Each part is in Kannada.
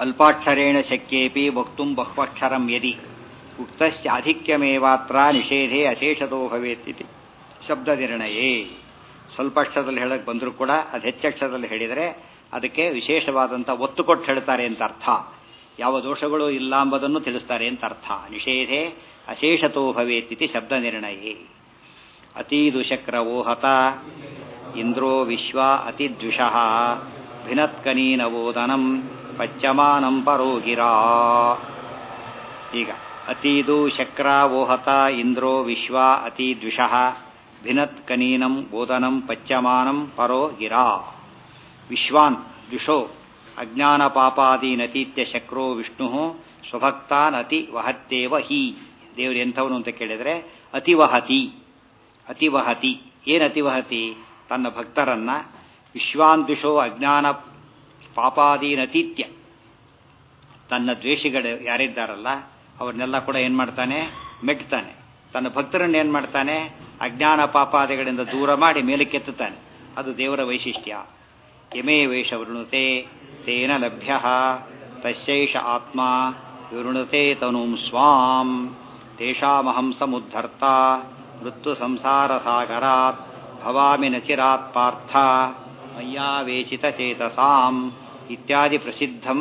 ಅಲ್ಪಾಕ್ಷರೇಣ ಶಕ್ಯೇಪಿ ವಕ್ತುಂ ಬಹುಪಕ್ಷರಂ ಯದಿ ಉಕ್ತಸ್ಯ ಆಧಿಕ್ಯಮೇವಾತ್ರ ನಿಷೇಧೆ ಅಶೇಷತೋ ಭವೇತ್ ಇತಿ ಶಬ್ದ ನಿರ್ಣಯೇ ಸ್ವಲ್ಪ ಅಕ್ಷರದಲ್ಲಿ ಹೇಳಕ್ ಬಂದರೂ ಕೂಡ ಅದು ಹೆಚ್ಚಕ್ಷರದಲ್ಲಿ ಹೇಳಿದರೆ ಅದಕ್ಕೆ ವಿಶೇಷವಾದಂಥ ಒತ್ತು ಕೊಟ್ಟು ಹೇಳ್ತಾರೆ ಅಂತ ಅರ್ಥ ಯಾವ ದೋಷಗಳು ಇಲ್ಲ ಎಂಬುದನ್ನು ತಿಳಿಸ್ತಾರೆ ಅಂತ ಅರ್ಥ ನಿಷೇಧೆ ಅಶೇಷತೋ ಭವೇತ್ ಇತಿ ಶಬ್ದ ನಿರ್ಣಯೇ ಅತೀದುಶಕ್ರವೋ ಹತ ಇಂದ್ರೋ ವಿಶ್ವ ಅತಿದ್ವಿಷಃ ಭಿನತ್ಕನೀನವೋದನಂ ಪಚ್ಚಮಾನಂ ಪರೋಗಿರಾ ಈಗ ಅತೀದು ಶಕ್ರ ಓಹತ ಇಂದ್ರೋ ವಿಶ್ವ ಅತಿದ್ವಿಷಃ ಭಿನತ್ ಕನೀನಂ ಓದನಂ ಪಚ್ಚಮಾನಂ ಪರೋ ಗಿರಾ ವಿಶ್ವಾನ್ ದ್ವಿಷೋ ಅಜ್ಞಾನ ಪಾಪಾದೀನತೀತ್ಯ ಶಕ್ರೋ ವಿಷ್ಣು ಸ್ವಭಕ್ತಾನ್ ಅತಿ ವಹತ್ತೇವ ಹಿ ದೇವರು ಎಂಥವನು ಅಂತ ಕೇಳಿದರೆ ಅತಿವಹತಿ ಅತಿವಹತಿ ಏನು ಅತಿವಹತಿ ತನ್ನ ಭಕ್ತರನ್ನ ವಿಶ್ವಾಂದ್ವಿಷೋ ಅಜ್ಞಾನ ಪಾಪಾದೀನತೀತ್ಯ ತನ್ನ ದ್ವೇಷಿಗಳು ಯಾರಿದ್ದಾರಲ್ಲ ಅವ್ರನ್ನೆಲ್ಲ ಕೂಡ ಏನು ಮಾಡ್ತಾನೆ ಮೆಟ್ತಾನೆ ತನ್ನ ಭಕ್ತರನ್ನು ಏನು ಮಾಡ್ತಾನೆ ಅಜ್ಞಾನ ಪಾಪಾದಿಗಳಿಂದ ದೂರ ಮಾಡಿ ಮೇಲಕ್ಕೆತ್ತುತ್ತಾನೆ ಅದು ದೇವರ ವೈಶಿಷ್ಟ್ಯ ಯಮೇ ವೇಷ ವೃಣುತೆ ತೇನ ಲಭ್ಯ ತಸ್ಯೈಷ ಆತ್ಮ ವಿವೃಣುತೆ ತನುಂ ಸ್ವಾಂ ತೇಷಾಮಹಂ ಸಮುದ್ಧರ್ತ ಮೃತ್ಯು ಸಂಸಾರ ಸಾಗರಾತ್ ಭವಾಮಿ ನಚಿರಾತ್ ಪಾರ್ಥ ಮಯ್ಯಾವೇಶಿತ ಚೇತಸಾಂ ಇತ್ಯಾದಿ ಪ್ರಸಿದ್ಧಂ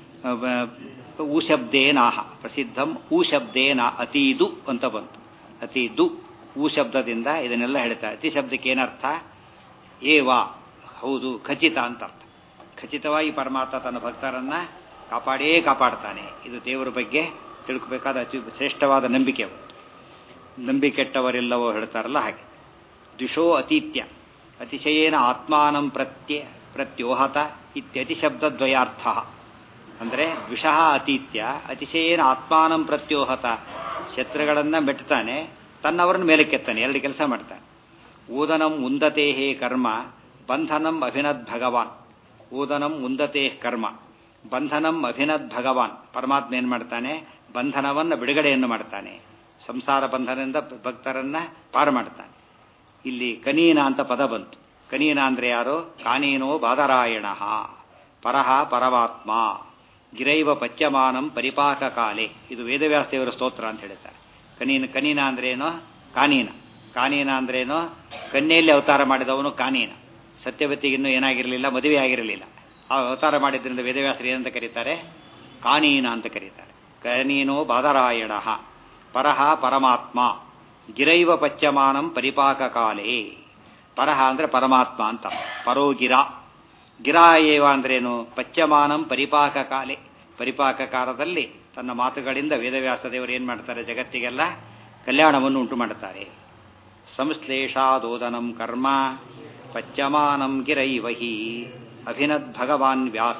ಊಶಬ್ದೇನಾಹ ಪ್ರಸಿದ್ಧಂ ಊಶಬ್ದೇನ ಅತೀದು ಅಂತ ಬಂತು ಅತೀದು ಊ ಶಬ್ದದಿಂದ ಇದನ್ನೆಲ್ಲ ಹೇಳ್ತಾರೆ ಅತಿ ಶಬ್ದಕ್ಕೆ ಏನರ್ಥ ಏವಾ ಹೌದು ಖಚಿತ ಅಂತ ಅರ್ಥ ಖಚಿತವಾಗಿ ಪರಮಾತ್ಮ ತನ್ನ ಭಕ್ತರನ್ನ ಕಾಪಾಡೇ ಕಾಪಾಡ್ತಾನೆ ಇದು ದೇವರ ಬಗ್ಗೆ ತಿಳ್ಕೋಬೇಕಾದ ಅತಿ ಶ್ರೇಷ್ಠವಾದ ನಂಬಿಕೆ ನಂಬಿಕೆಟ್ಟವರೆಲ್ಲವೋ ಹೇಳ್ತಾರಲ್ಲ ಹಾಗೆ ದ್ವಿಷೋ ಅತೀತ್ಯ ಅತಿಶಯೇನ ಆತ್ಮಾನಂ ಪ್ರತ್ಯ ಪ್ರತ್ಯೋಹತ ಇತ್ಯತಿ ಶಬ್ದದ್ವಯಾರ್ಥ ಅಂದರೆ ದ್ವಿಷಃ ಅತೀತ್ಯ ಅತಿಶಯೇನ ಆತ್ಮಾನಂ ಪ್ರತ್ಯೋಹತ ಶತ್ರುಗಳನ್ನ ಮೆಟ್ತಾನೆ ತನ್ನವರನ್ನು ಮೇಲಕ್ಕೆತ್ತಾನೆ ಎರಡು ಕೆಲಸ ಮಾಡ್ತಾನೆ ಊದನಂ ಉಂದತೆ ಕರ್ಮ ಬಂಧನಂ ಅಭಿನದ್ ಭಗವಾನ್ ಊದನಂ ಉಂದತೆ ಕರ್ಮ ಬಂಧನಂ ಅಭಿನದ್ ಭಗವಾನ್ ಪರಮಾತ್ಮ ಏನು ಮಾಡ್ತಾನೆ ಬಂಧನವನ್ನು ಬಿಡುಗಡೆಯನ್ನು ಮಾಡ್ತಾನೆ ಸಂಸಾರ ಬಂಧನದಿಂದ ಭಕ್ತರನ್ನ ಪಾರು ಮಾಡ್ತಾನೆ ಇಲ್ಲಿ ಕನೀನ ಅಂತ ಪದ ಬಂತು ಕನೀನ ಅಂದ್ರೆ ಯಾರು ಕಾನೀನೋ ಬಾದರಾಯಣ ಪರಹ ಪರಮಾತ್ಮ ಗಿರೈವ ಪಚ್ಯಮಾನಂ ಪರಿಪಾಕ ಕಾಲೆ ಇದು ವೇದವ್ಯಾಸ ದೇವರ ಸ್ತೋತ್ರ ಅಂತ ಹೇಳ್ತಾರೆ ಕನೀನ ಕನೀನ ಅಂದ್ರೇನು ಕಾನೀನ ಕಾನೀನ ಅಂದ್ರೇನು ಕನ್ಯೆಯಲ್ಲಿ ಅವತಾರ ಮಾಡಿದವನು ಕಾನೀನ ಸತ್ಯವತಿಗಿನ್ನೂ ಏನಾಗಿರಲಿಲ್ಲ ಮದುವೆ ಆಗಿರಲಿಲ್ಲ ಆ ಅವತಾರ ಮಾಡಿದ್ರಿಂದ ವೇದವ್ಯಾಸರು ಏನಂತ ಕರೀತಾರೆ ಕಾನೀನ ಅಂತ ಕರೀತಾರೆ ಕನೀನೋ ಬಾದರಾಯಣ ಪರಹ ಪರಮಾತ್ಮ ಗಿರೈವ ಪಚ್ಯಮಾನಂ ಪರಿಪಾಕ ಕಾಲೇ ಪರಹ ಅಂದ್ರೆ ಪರಮಾತ್ಮ ಅಂತ ಪರೋ ಗಿರ ಗಿರಾ ಏವ ಅಂದ್ರೇನು ಪಚ್ಯಮಾನಂ ಪರಿಪಾಕ ಕಾಲೆ ಪರಿಪಾಕ ಕಾಲದಲ್ಲಿ ತನ್ನ ಮಾತುಗಳಿಂದ ವೇದವ್ಯಾಸ ದೇವರು ಏನು ಮಾಡ್ತಾರೆ ಜಗತ್ತಿಗೆಲ್ಲ ಕಲ್ಯಾಣವನ್ನು ಉಂಟು ಮಾಡುತ್ತಾರೆ ಸಂಶ್ಲೇಷಾದೋದನಂ ಕರ್ಮ ಪಚ್ಯಮಾನಂ ಗಿರೈವಹಿ ಅಭಿನದ್ ಭಗವಾನ್ ವ್ಯಾಸ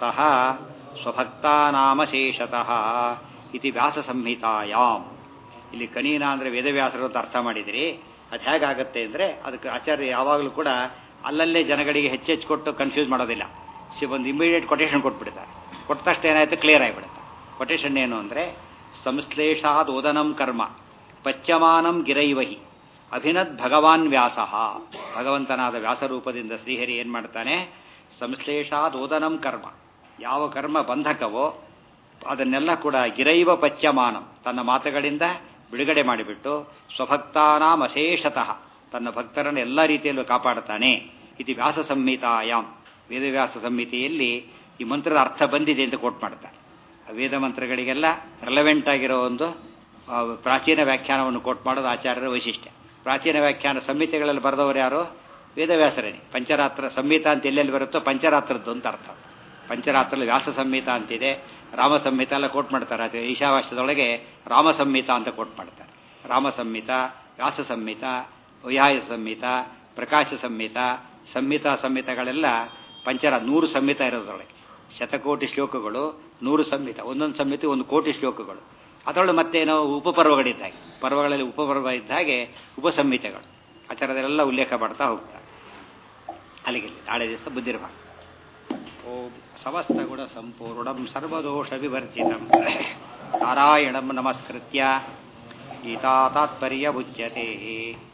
ಸ್ವಭಕ್ತಾನಾಮಶೇಷತಃ ಇತಿ ವ್ಯಾಸ ಸಂಹಿತಾಯಾಮ್ ಇಲ್ಲಿ ಕನೀನ ಅಂದರೆ ವೇದವ್ಯಾಸರು ಅಂತ ಅರ್ಥ ಮಾಡಿದಿರಿ ಅದು ಹೇಗಾಗತ್ತೆ ಅಂದರೆ ಅದಕ್ಕೆ ಆಚಾರ್ಯ ಯಾವಾಗಲೂ ಕೂಡ ಅಲ್ಲಲ್ಲೇ ಜನಗಳಿಗೆ ಹೆಚ್ಚೆಚ್ಚು ಕೊಟ್ಟು ಕನ್ಫ್ಯೂಸ್ ಮಾಡೋದಿಲ್ಲ ಸಿ ಒಂದು ಇಮಿಡಿಯೇಟ್ ಕೊಟೇಶನ್ ಕೊಟ್ಬಿಡ್ತಾರೆ ಕೊಟ್ಟ ತಕ್ಷಣ ಏನಾಯ್ತು ಕ್ಲಿಯರ್ ಆಗಿಬಿಡುತ್ತೆ ಕೊಟೇಶನ್ ಏನು ಅಂದರೆ ಸಂಶ್ಲೇಷಾದ್ ಓದನಂ ಕರ್ಮ ಪಚ್ಚಮಾನಂ ಗಿರೈವಹಿ ಅಭಿನದ್ ಭಗವಾನ್ ವ್ಯಾಸ ಭಗವಂತನಾದ ವ್ಯಾಸರೂಪದಿಂದ ಶ್ರೀಹರಿ ಏನು ಮಾಡ್ತಾನೆ ಸಂಶ್ಲೇಷಾದ್ ಓದನಂ ಕರ್ಮ ಯಾವ ಕರ್ಮ ಬಂಧಕವೋ ಅದನ್ನೆಲ್ಲ ಕೂಡ ಗಿರೈವ ಪಚ್ಚಮಾನಂ ತನ್ನ ಮಾತುಗಳಿಂದ ಬಿಡುಗಡೆ ಮಾಡಿಬಿಟ್ಟು ಸ್ವಭಕ್ತಾನಾಂ ಅಶೇಷತಃ ತನ್ನ ಭಕ್ತರನ್ನು ಎಲ್ಲ ರೀತಿಯಲ್ಲೂ ಕಾಪಾಡುತ್ತಾನೆ ಇದು ವ್ಯಾಸ ಸಂಹಿತಾಯಾಮ್ ವೇದವ್ಯಾಸ ಸಂಹಿತೆಯಲ್ಲಿ ಈ ಮಂತ್ರದ ಅರ್ಥ ಬಂದಿದೆ ಅಂತ ಕೋಟ್ ಮಾಡ್ತಾರೆ ವೇದ ಮಂತ್ರಗಳಿಗೆಲ್ಲ ರೆಲೆವೆಂಟ್ ಆಗಿರೋ ಒಂದು ಪ್ರಾಚೀನ ವ್ಯಾಖ್ಯಾನವನ್ನು ಕೋಟ್ ಮಾಡೋದು ಆಚಾರ್ಯರ ವೈಶಿಷ್ಟ್ಯ ಪ್ರಾಚೀನ ವ್ಯಾಖ್ಯಾನ ಸಂಹಿತೆಗಳಲ್ಲಿ ಬರೆದವರು ಯಾರು ವೇದವ್ಯಾಸರೇನೆ ಪಂಚರಾತ್ರ ಸಂಹಿತ ಅಂತ ಎಲ್ಲೆಲ್ಲಿ ಬರುತ್ತೋ ಪಂಚರಾತ್ರದ್ದು ಅಂತ ಅರ್ಥ ಪಂಚರಾತ್ರಲ್ಲಿ ವ್ಯಾಸ ಸಂಹಿತ ಅಂತಿದೆ ರಾಮ ಸಂಹಿತ ಎಲ್ಲ ಕೋಟ್ ಮಾಡ್ತಾರೆ ಅದು ಈಶಾವಾಸ್ಯದೊಳಗೆ ರಾಮ ಸಂಹಿತ ಅಂತ ಕೋಟ್ ಮಾಡ್ತಾರೆ ರಾಮ ಸಂಹಿತ ವ್ಯಾಸ ಸಂಹಿತ ವೈಹಾಯ ಸಂಹಿತ ಪ್ರಕಾಶ ಸಂಹಿತ ಸಂಹಿತ ಸಂಹಿತಗಳೆಲ್ಲ ಪಂಚರ ನೂರು ಸಂಹಿತ ಇರೋದ್ರೊಳಗೆ ಶತಕೋಟಿ ಶ್ಲೋಕಗಳು ನೂರು ಸಂಹಿತ ಒಂದೊಂದು ಸಂಹಿತೆ ಒಂದು ಕೋಟಿ ಶ್ಲೋಕಗಳು ಅದರೊಳಗೆ ಮತ್ತೇನೋ ಉಪಪರ್ವಗಳಿದ್ದಾಗೆ ಪರ್ವಗಳಲ್ಲಿ ಉಪಪರ್ವ ಇದ್ದ ಹಾಗೆ ಉಪಸಂಹಿತೆಗಳು ಆ ಥರದೆಲ್ಲ ಉಲ್ಲೇಖ ಮಾಡ್ತಾ ಹೋಗ್ತಾರೆ ಅಲ್ಲಿಗೆ ನಾಳೆ ದಿವಸ ಬುದ್ಧಿರ್ಭಾಗ ಓಂ ಸಮಸ್ತ ಗುಣ ಸಂಪೂರ್ಣಂ ಸರ್ವದೋಷ ವಿವರ್ಜಿತಂ ನಾರಾಯಣಂ ನಮಸ್ಕೃತ್ಯ ಗೀತಾ ತಾತ್ಪರ್ಯ ಉಚ್ಯತೆ